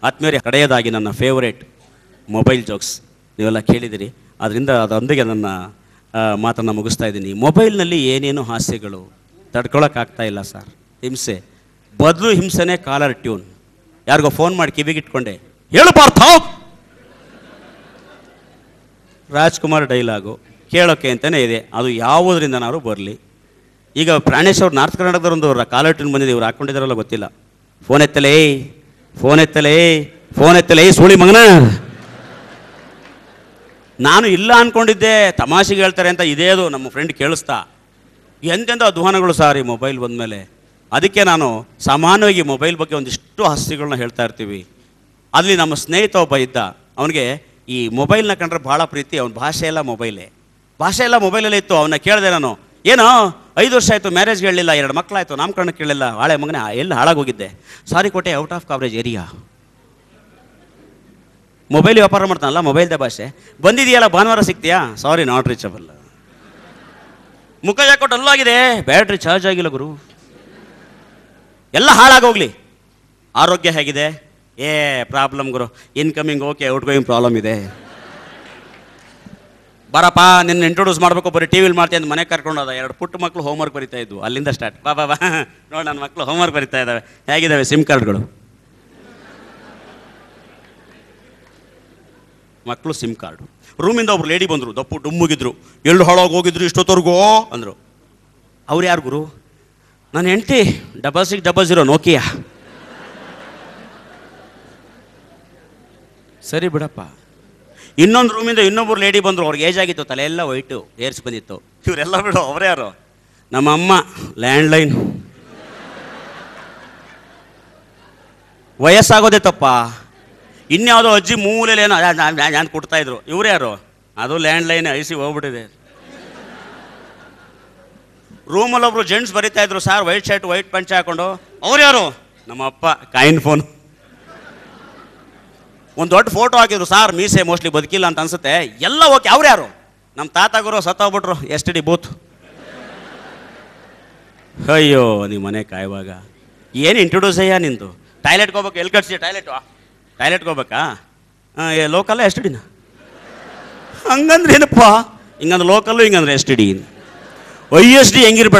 ಆತ್ಮೀಯರೇ ಕಡೆಯದಾಗಿ ನನ್ನ ಫೇವರೇಟ್ ಮೊಬೈಲ್ ಜೋಕ್ಸ್ ನೀವೆಲ್ಲ ಕೇಳಿದಿರಿ ಅದರಿಂದ ಅದರೊಂದಿಗೆ ನನ್ನ ಆ, ಮಾತನ್ನು ಮುಗಿಸ್ತಾ ಇದ್ದೀನಿ ಮೊಬೈಲ್ನಲ್ಲಿ ಏನೇನು ಹಾಸ್ಯಗಳು ತಡ್ಕೊಳಕ್ಕಾಗ್ತಾ ಇಲ್ಲ ಸರ್ ಹಿಂಸೆ ಬದಲು ಹಿಂಸೆನೇ ಕಾಲರ್ ಟ್ಯೂನ್ ಯಾರಿಗೋ ಫೋನ್ ಮಾಡಿ ಕಿವಿಗಿಟ್ಕೊಂಡೆ ಹೇಳು ಪಾರ್ಥ ರಾಜ್ಕುಮಾರ್ ಡೈಲಾಗು ಕೇಳೋಕ್ಕೆ ಅಂತಲೇ ಇದೆ ಅದು ಯಾವುದರಿಂದನಾದ್ರು ಬರಲಿ ಈಗ ಪ್ರಾಣೇಶ್ ಅವ್ರು ನಾರ್ತ್ ಕರ್ನಾಟಕದವ್ರೊಂದು ಕಾಲರ್ ಟ್ಯೂನ್ ಬಂದಿದೆ ಇವ್ರು ಹಾಕ್ಕೊಂಡಿದ್ದಾರಲ್ಲ ಗೊತ್ತಿಲ್ಲ ಫೋನ್ ಎತ್ತಲೇ ಫೋನ್ ಎತ್ತಲೇ ಫೋನ್ ಎತ್ತಲೇ ಸೂಳಿ ಮಗನ ನಾನು ಇಲ್ಲ ಅಂದ್ಕೊಂಡಿದ್ದೆ ತಮಾಷೆಗೆ ಹೇಳ್ತಾರೆ ಅಂತ ಇದೇ ಅದು ನಮ್ಮ ಫ್ರೆಂಡ್ ಕೇಳಿಸ್ತಾ ಎಂತೆಂಥ ಅಧ್ವಾನಗಳು ಸಾರ್ ಈ ಮೊಬೈಲ್ ಬಂದಮೇಲೆ ಅದಕ್ಕೆ ನಾನು ಸಾಮಾನ್ಯವಾಗಿ ಮೊಬೈಲ್ ಬಗ್ಗೆ ಒಂದಿಷ್ಟು ಹಾಸ್ಯಗಳನ್ನ ಹೇಳ್ತಾ ಇರ್ತೀವಿ ಅಲ್ಲಿ ನಮ್ಮ ಸ್ನೇಹಿತ ಒಬ್ಬ ಇದ್ದ ಅವನಿಗೆ ಈ ಮೊಬೈಲ್ನ ಕಂಡ್ರೆ ಭಾಳ ಪ್ರೀತಿ ಅವನ ಭಾಷೆ ಎಲ್ಲ ಮೊಬೈಲೇ ಭಾಷೆ ಎಲ್ಲ ಮೊಬೈಲಲ್ಲೇ ಇತ್ತು ಅವನ್ನ ಕೇಳಿದೆ ನಾನು ಏನೋ ಐದು ವರ್ಷ ಆಯಿತು ಮ್ಯಾರೇಜ್ ಹೇಳಲಿಲ್ಲ ಎರಡು ಮಕ್ಕಳಾಯಿತು ನಾಮಕರಣ ಕೇಳಲಿಲ್ಲ ಹಾಳೆ ಮಗನೇ ಎಲ್ಲಿ ಹಾಳಾಗೋಗಿದ್ದೆ ಸಾರಿ ಕೋಟೆ out of coverage area mobile ವ್ಯಾಪಾರ ಮಾಡ್ತಾನಲ್ಲ ಮೊಬೈಲ್ದೇ ಭಾಷೆ ಬಂದಿದೆಯಲ್ಲ ಭಾನುವಾರ ಸಿಗ್ತೀಯಾ ಸಾರಿ ನಾಟ್ ರೀಚಬಲ್ ಮುಖ ಯಾಕೋ ಡಲ್ ಆಗಿದೆ ಬ್ಯಾಟ್ರಿ ಚಾರ್ಜ್ ಆಗಿಲ್ಲ ಗುರು ಎಲ್ಲ ಹಾಳಾಗೋಗ್ಲಿ ಆರೋಗ್ಯ ಹೇಗಿದೆ ಏ ಪ್ರಾಬ್ಲಮ್ ಗುರು incoming okay outgoing problem ಇದೆ ಬರಪ್ಪ ನಿನ್ನ ಇಂಟ್ರೊಡ್ಯೂಸ್ ಮಾಡಬೇಕು ಬರೀ ಟಿ ವಿಲಿ ಮಾಡ್ತೀನಿ ಅಂತ ಮನೆ ಕರ್ಕೊಂಡು ಹೋದ ಎರಡು ಪುಟ್ಟ ಮಕ್ಕಳು ಹೋಮ್ವರ್ಕ್ ಬರಿತಾ ಇದ್ವು ಅಲ್ಲಿಂದ ಸ್ಟಾರ್ಟ್ ಬಾ ಬಾ ಬಾ ನೋಡಿ ನನ್ನ ಮಕ್ಕಳು ಹೋಮ್ವರ್ಕ್ ಬರಿತಾ ಇದ್ದಾವೆ ಹೇಗಿದ್ದಾವೆ ಸಿಮ್ ಕಾರ್ಡ್ಗಳು ಮಕ್ಕಳು ಸಿಮ್ ಕಾರ್ಡು ರೂಮಿಂದ ಒಬ್ರು ಲೇಡಿ ಬಂದರು ದಪ್ಪು ಡುಮ್ಮುಗಿದ್ರು ಎಲ್ಲಿ ಹಾಳಾಗಿ ಹೋಗಿದ್ರು ಇಷ್ಟೊತ್ತವರೆಗೂ ಅಂದರು ಅವ್ರು ಯಾರು ಗುರು ನನ್ನ ಹೆಂಡ್ತಿ double six double zero Nokia ಸರಿ ಬಿಡಪ್ಪ ಇನ್ನೊಂದು ರೂಮಿಂದ ಇನ್ನೊಬ್ರು ಲೇಡಿ ಬಂದರು ಅವ್ರಿಗೆ ಏಜ್ ಆಗಿತ್ತು ತಲೆ ಎಲ್ಲ ವೈಟು ಏರ್ಸ್ ಬಂದಿತ್ತು ಇವರೆಲ್ಲ ಬಿಡು ಅವರೇ ಯಾರು ನಮ್ಮ ಅಮ್ಮ ಲ್ಯಾಂಡ್ಲೈನ್ ವಯಸ್ಸಾಗೋದೇ ತಪ್ಪ ಇನ್ಯಾವುದೋ ಅಜ್ಜಿ ಮೂಲೆಯಲ್ಲಿ ಏನೋ ನಾನು ಕೊಡ್ತಾ ಇದ್ರು ಇವ್ರು ಯಾರು ಅದು ಲ್ಯಾಂಡ್ಲೈನ್ ಐಸಿ ಹೋಗ್ಬಿಟ್ಟಿದೆ ರೂಮಲ್ಲಿ ಒಬ್ರು ಜೆಂಟ್ಸ್ ಬರಿತಾ ಇದ್ರು ಸರ್ ವೈಟ್ ಶರ್ಟ್ ವೈಟ್ ಪಂಚೆ ಹಾಕೊಂಡು ಅವ್ರು ಯಾರು ನಮ್ಮ ಅಪ್ಪ ಕಾಯಿನ್ ಫೋನ್ ಒಂದು ದೊಡ್ಡ ಫೋಟೋ ಹಾಕಿದ್ರು ಸಾರ್ ಮೀಸೆ ಮೋಸ್ಟ್ಲಿ ಬದುಕಿಲ್ಲ ಅಂತ ಅನ್ಸುತ್ತೆ ಎಲ್ಲ ಓಕೆ ಅವ್ರು ಯಾರು ನಮ್ಮ ತಾತಗುರು ಸತ್ತೋಗ್ಬಿಟ್ರು ಎಸ್ ಡಿ ಬೂತ್ ಅಯ್ಯೋ ನಿಮ್ಮ ಮನೆ ಕಾಯುವಾಗ ಏನು ಇಂಟ್ರೊಡ್ಯೂಸ್ ಅಯ್ಯ ನಿಂದು ಟಾಯ್ಲೆಟ್ಗೆ ಹೋಗ್ಬೇಕು ಎಲ್ಲಿ ಕಟ್ಸಿ ಟಾಯ್ಲೆಟು ಟಾಯ್ಲೆಟ್ಗೆ ಹೋಗ್ಬೇಕಾ ಹಾಂ ಏ ಲೋಕಲ್ಲ ಎಸ್ ಡಿನ ಹಂಗಂದ್ರೆ ಏನಪ್ಪ ಹಿಂಗಂದ್ರೆ ಲೋಕಲ್ಲು ಹಿಂಗಂದ್ರೆ S D I S D ಹೆಂಗಿರ್ಬೇಡ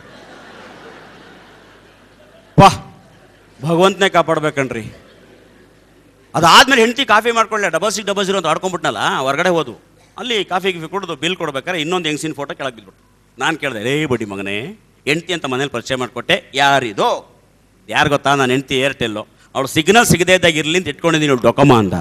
ಪಾ ಭಗವಂತನೇ ಕಾಪಾಡ್ಬೇಕಣ್ರಿ ಅದಾದ್ಮೇಲೆ ಹೆಂಡತಿ ಕಾಫಿ ಮಾಡ್ಕೊಳ್ಳೆ ಡಬಲ್ ಸಿಕ್ಸ್ ಡಬಲ್ ಜೀರೋ ಅಂತ ಆಡ್ಕೊಂಡ್ಬಿಟ್ನಲ್ಲ ಹೊರಗಡೆ ಹೋದು ಅಲ್ಲಿ ಕಾಫಿ ಗಿಫಿ ಕುಡಿದು ಬಿಲ್ ಕೊಡ್ಬೇಕಾದ್ರೆ ಇನ್ನೊಂದು ಹೆಂಗ್ಸಿನ ಫೋಟೋ ಕೆಳಗೆ ಬಿದ್ಬಿಟ್ಟು ನಾನು ಕೇಳಿದೆ ರೇ ಬಡ್ಡಿ ಮಗನೇ ಹೆಂಡ್ತಿ ಅಂತ ಮನೇಲಿ ಪರಿಚಯ ಮಾಡಿಕೊಟ್ಟೆ ಯಾರಿದು ಯಾರು ಗೊತ್ತಾ ನಾನು ಹೆಂಡ್ತಿ ಏರ್ಟೆಲ್ಲು ಅವಳು ಸಿಗ್ನಲ್ ಸಿಗದೇ ಇದ್ದಾಗ ಇರಲಿ ಅಂತ ಇಟ್ಕೊಂಡಿದ್ದೀನಿ ಇವಳು ಡೊಕೊಮ ಅಂತ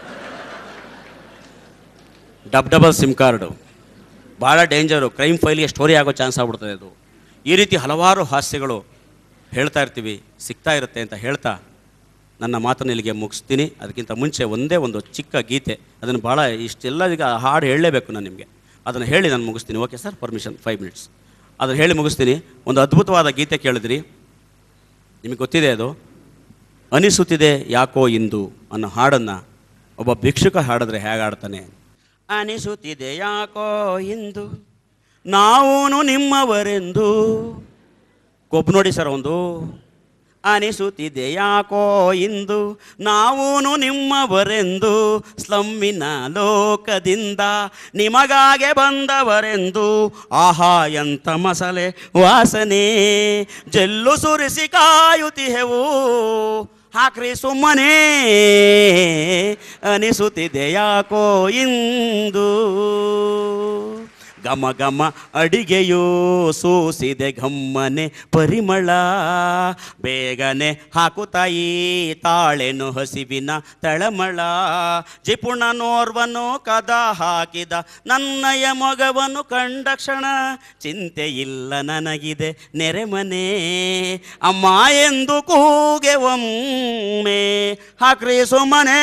ಡಬ್ ಡಬಲ್ ಸಿಮ್ ಕಾರ್ಡು ಭಾಳ ಡೇಂಜರು ಕ್ರೈಮ್ ಫೈಲ್ಗೆ ಸ್ಟೋರಿ ಆಗೋ ಚಾನ್ಸ್ ಆಗ್ಬಿಡ್ತದೆ ಅದು ಈ ರೀತಿ ಹಲವಾರು ಹಾಸ್ಯಗಳು ಹೇಳ್ತಾ ಇರ್ತೀವಿ ಸಿಗ್ತಾ ಇರುತ್ತೆ ಅಂತ ಹೇಳ್ತಾ ನನ್ನ ಮಾತನ್ನು ಇಲ್ಲಿಗೆ ಮುಗಿಸ್ತೀನಿ ಅದಕ್ಕಿಂತ ಮುಂಚೆ ಒಂದೇ ಒಂದು ಚಿಕ್ಕ ಗೀತೆ ಅದನ್ನು ಭಾಳ ಇಷ್ಟೆಲ್ಲ ಈಗ ಹಾಡು ಹೇಳಲೇಬೇಕು ನಾನು ನಿಮಗೆ ಅದನ್ನು ಹೇಳಿ ನಾನು ಮುಗಿಸ್ತೀನಿ okay sir permission five minutes ಅದನ್ನು ಹೇಳಿ ಮುಗಿಸ್ತೀನಿ ಒಂದು ಅದ್ಭುತವಾದ ಗೀತೆ ಕೇಳಿದ್ರಿ ನಿಮಗೆ ಗೊತ್ತಿದೆ ಅದು ಅನಿಸುತ್ತಿದೆ ಯಾಕೋ ಇಂದು ಅನ್ನೋ ಹಾಡನ್ನು ಒಬ್ಬ ಭಿಕ್ಷುಕ ಹಾಡಿದ್ರೆ ಹೇಗೆ ಹಾಡ್ತಾನೆ ಅನಿಸುತ್ತಿದೆ ಯಾಕೋ ಇಂದು ನಾವೂನು ನಿಮ್ಮವರೆಂದು ಕೊಬ್ಬು ನೋಡಿ ಸರ್ ಒಂದು ಅನಿಸುತ್ತಿದೆ ಯಾಕೋ ಇಂದು ನಾವೂನು ನಿಮ್ಮವರೆಂದು ಸ್ಲಮ್ಮಿನ ಲೋಕದಿಂದ ನಿಮಗಾಗೆ ಬಂದವರೆಂದು ಆಹಾ ಎಂತ ಮಸಲೆ ವಾಸನೆ ಜಲ್ಲು ಸುರಿಸಿ ಕಾಯುತ್ತಿಹೆವು ಹಾಕ್ರಿ ಸುಮ್ಮನೆ ಅನಿಸುತ್ತಿದೆ ಯಾಕೋ ಇಂದು ಘಮ ಘಮ ಅಡಿಗೆಯೋ ಸೂಸಿದೆ ಘಮ್ಮನೆ ಪರಿಮಳ ಬೇಗನೆ ಹಾಕುತ್ತಾಯಿ ತಾಳೆನು ಹಸಿವಿನ ತಳಮಳ ಜಿಪುಣನೋರ್ವನು ಕದ ಹಾಕಿದ ನನ್ನಯ ಮೊಗವನ್ನು ಕಂಡ ಕ್ಷಣ ಚಿಂತೆ ಇಲ್ಲ ನನಗಿದೆ ನೆರೆಮನೆ ಅಮ್ಮ ಎಂದು ಕೂಗೆ ಒಮ್ಮೆ ಹಾಕ್ರಿ ಸುಮ್ಮನೆ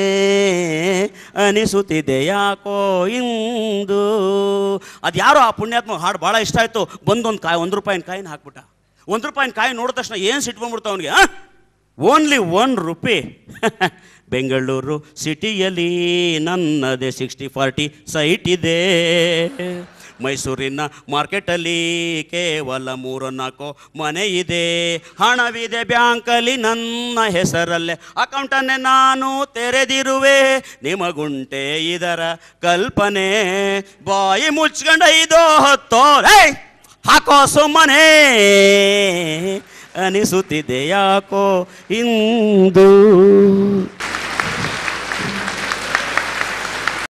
ಅನಿಸುತ್ತಿದೆ ಯಾಕೋ ಇಂದು ಅದು ಯಾರೋ ಆ ಪುಣ್ಯಾತ್ಮ ಹಾಡು ಭಾಳ ಇಷ್ಟ ಆಯಿತು ಬಂದೊಂದು ಕಾಯಿ ಒಂದು ರೂಪಾಯಿನ ಕಾಯಿನ ಹಾಕ್ಬಿಟ್ಟ ಒಂದು ರೂಪಾಯಿನ ಕಾಯಿ ನೋಡಿದ ತಕ್ಷಣ ಏನು ಸಿಟ್ಕೊಂಡ್ಬಿಡ್ತು ಅವನಿಗೆ ಓನ್ಲಿ ಒನ್ ರುಪಿ ಬೆಂಗಳೂರು ಸಿಟಿಯಲ್ಲಿ ನನ್ನದೇ ಸಿಕ್ಸ್ಟಿ ಫಾರ್ಟಿ ಸೈಟ್ ಇದೆ ಮೈಸೂರಿನ ಮಾರ್ಕೆಟಲ್ಲಿ ಕೇವಲ ಮೂರು ನಾಲ್ಕು ಮನೆ ಇದೆ ಹಣವಿದೆ ಬ್ಯಾಂಕಲ್ಲಿ ನನ್ನ ಹೆಸರಲ್ಲೇ ಅಕೌಂಟನ್ನೇ ನಾನು ತೆರೆದಿರುವೆ ನಿಮಗುಂಟೆ ಇದರ ಕಲ್ಪನೆ ಬಾಯಿ ಮುಚ್ಕೊಂಡ ಇದೋ ಹೊತ್ತೋ ಏಯ್! ಹಾಕೋ ಸುಮ್ಮನೆ ಅನಿಸುತ್ತಿದೆ ಯಾಕೋ ಇಂದು